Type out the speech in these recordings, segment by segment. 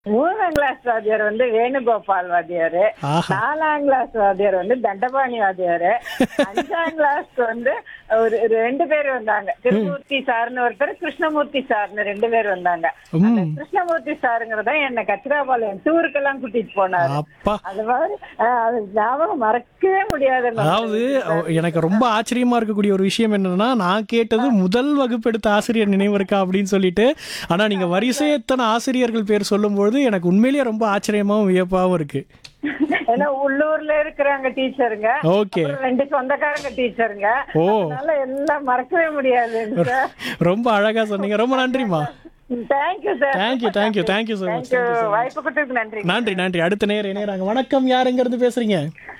மூணாம் கிளாஸ் வாத்தியார் வந்து வேணுகோபால் வாத்தியார் ஆஹா. நாலாம் கிளாஸ் வாத்தியார் வந்து தண்டபாணி வாத்தியார் அஞ்சாம் கிளாஸ் வந்து ஒரு ஒரு ரெண்டு பேர் வந்தாங்க திருமூர்த்தி சார்னு ஒருத்தர் கிருஷ்ணமூர்த்தி சார்னு ரெண்டு பேர் வந்தாங்க அந்த கிருஷ்ணமூர்த்தி சாருங்கிறத என்ன கச்சிராபாளையம் டூருக்கெல்லாம் கூட்டிட்டு போனாரு அப்பா அது மாதிரி அஹ், அது ஞாபகம் மறக்கவே முடியாது அதாவது அஹ், எனக்கு ரொம்ப ஆச்சரியமா இருக்கக்கூடிய ஒரு விஷயம் என்னன்னா நான் கேட்டது முதல் வகுப்பு எடுத்த ஆசிரியர் நினைவு இருக்கா அப்படின்னு சொல்லிட்டு ஆனா நீங்க வரிசை எத்தனை ஆசிரியர்கள் பேர் சொல்லும்போது எனக்கு உண்மையிலேயே ரொம்ப ஆச்சரியமாவும் வியப்பாவும் இருக்கு ஏன்னா உள்ளூர்ல இருக்கிறாங்க டீச்சருங்க ஓகே அப்புறம் ரெண்டு சொந்தக்காரங்க டீச்சருங்க ஓ அதனால எல்லாம் மறக்கவே முடியாது சார் ரொம்ப அழகா சொன்னீங்க ரொம்ப நன்றிமா thank you sir thank you thank you thank you so much thank you வாய்ப்பு கொடுத்ததுக்கு நன்றி நன்றி நன்றி அடுத்த நேரம் இணையறாங்க வணக்கம் யார் எங்க இருந்து பேசுறீங்க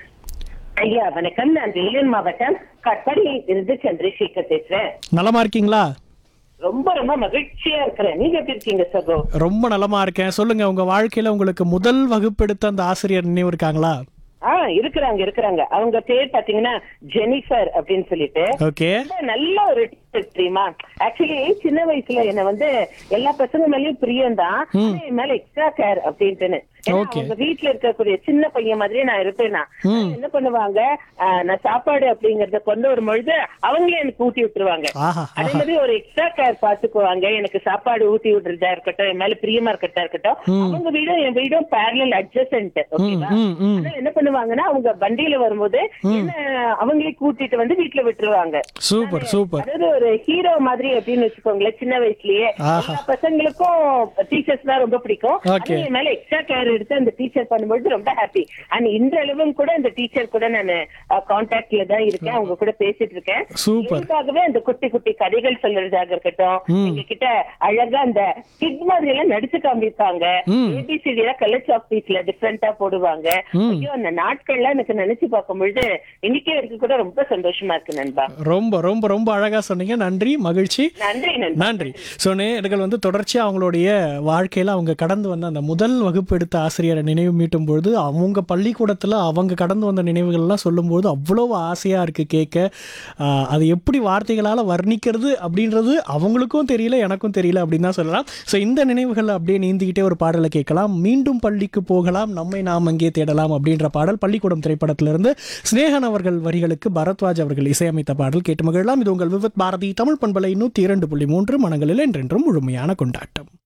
ஐயா வணக்கம் நான் வேலூர் மாவட்டம் கட்டடியில் இருந்து சந்திரசேகர் பேசுறேன் நலமா இருக்கீங்களா ரொம்ப ரொம்ப மகிழ்ச்சியா இருக்கிறேன் நீங்க எப்படி இருக்கீங்க சகோ ரொம்ப நலமா இருக்கேன் சொல்லுங்க உங்க வாழ்க்கையில உங்களுக்கு முதல் வகுப்பு எடுத்த அந்த ஆசிரியர் நினைவு இருக்காங்களா ஆ இருக்கிறாங்க இருக்கிறாங்க அவங்க பேர் பாத்தீங்கன்னா ஜெனிஃபர் அப்படின்னு சொல்லிட்டு ஓகே ரொம்ப நல்ல ஒரு டீச்சர் தெரியுமா ஆக்சுவலி சின்ன வயசுல என்ன வந்து எல்லா பசங்க மேலயும் பிரியம் தான் என் மேல எக்ஸ்ட்ரா கேர் அப்படின்ட்டுன்னு ஏன்னா, Okay. அவங்க வீட்டுல இருக்கக்கூடிய சின்ன பையன் மாதிரியே நான் இருப்பேன் நான். என்ன பண்ணுவாங்க ஆ, நான் சாப்பாடு அப்படிங்கறத கொண்டு வரும் பொழுது அவங்களே எனக்கு ஊட்டி விட்டுருவாங்க ஆஹா அதே மாதிரி ஒரு எக்ஸ்ட்ரா கேர் பாத்துக்குவாங்க எனக்கு சாப்பாடு ஊட்டி விடுறதா இருக்கட்டும் என் மேல பிரியமா இருக்கட்டா இருக்கட்டும் அவங்க வீடும் என் வீடும் பேரலல் அட்ஜசன்ட் ஓகேவா ம் ம் ஆனா என்ன பண்ணுவாங்கன்னா அவங்க வண்டியில வரும்போது என்ன அவங்களே கூட்டிட்டு வந்து வீட்டுல விட்டுருவாங்க சூப்பர் சூப்பர் அதாவது ஒரு ஹீரோ மாதிரி அப்படின்னு வச்சுக்கோங்களேன் சின்ன வயசுலயே ஆஹா. எல்லா பசங்களுக்கும் டீச்சர்ஸ் தான் ரொம்ப பிடிக்கும் Okay. ஆனா என் மேல எக்ஸ்ட்ரா கேர் எடுத்து அந்த டீச்சர் பண்ணும்போது ரொம்ப ஹாப்பி அண்ட் இன்றளவும் கூட அந்த டீச்சர் கூட நான் கான்டாக்ட்ல தான் இருக்கேன் அவங்க கூட பேசிட்டு இருக்கேன் சூப்பர் இதுக்காகவே அந்த குட்டி குட்டி கதைகள் சொல்றதாக இருக்கட்டும் எங்க கிட்ட அழகா அந்த கிட் மாதிரி எல்லாம் நடிச்சு காமிப்பாங்க ஏபிசிடி எல்லாம் கலர்ஸ் ஆபீஸ்ல டிஃப்ரெண்டா போடுவாங்க ஐயோ அந்த நாட்கள்லாம் எனக்கு நினைச்சு பார்க்கும் பொழுது இன்னைக்கே இருக்கு கூட ரொம்ப சந்தோஷமா இருக்கு நண்பா ரொம்ப ரொம்ப ரொம்ப அழகா சொன்னீங்க நன்றி மகிழ்ச்சி நன்றி நன்றி நன்றி ஸோ நேர்கள் வந்து தொடர்ச்சியாக அவங்களுடைய வாழ்க்கையில் அவங்க கடந்து வந்த அந்த முதல் வகுப்பு எடுத்த ஆசிரியரை நினைவு மீட்டும் பொழுது அவங்க பள்ளிக்கூடத்தில் அவங்க கடந்து வந்த நினைவுகள்லாம் சொல்லும்போது அவ்வளோ ஆசையாக இருக்குது கேட்க ஆஹ், அது எப்படி வார்த்தைகளால் வர்ணிக்கிறது அப்படின்றது அவங்களுக்கும் தெரியல எனக்கும் தெரியல அப்படின்னு தான் சொல்லலாம் ஸோ இந்த நினைவுகள் அப்படியே நீந்திக்கிட்டே ஒரு பாடலை கேட்கலாம் மீண்டும் பள்ளிக்கு போகலாம் நம்மை நாம் அங்கே தேடலாம் அப்படின்ற பாடல் பள்ளிக்கூடம் திரைப்படத்திலிருந்து சிநேகன் அவர்கள் வரிகளுக்கு பரத்வாஜ் அவர்கள் இசையமைத்த பாடல் கேட்டு மகிழலாம் இது உங்கள் விவத் பாரதி தமிழ் பண்பலை நூற்றி இரண்டு புள்ளி மூன்று மனங்களில் என்றென்றும் முழுமையான கொண்டாட்டம்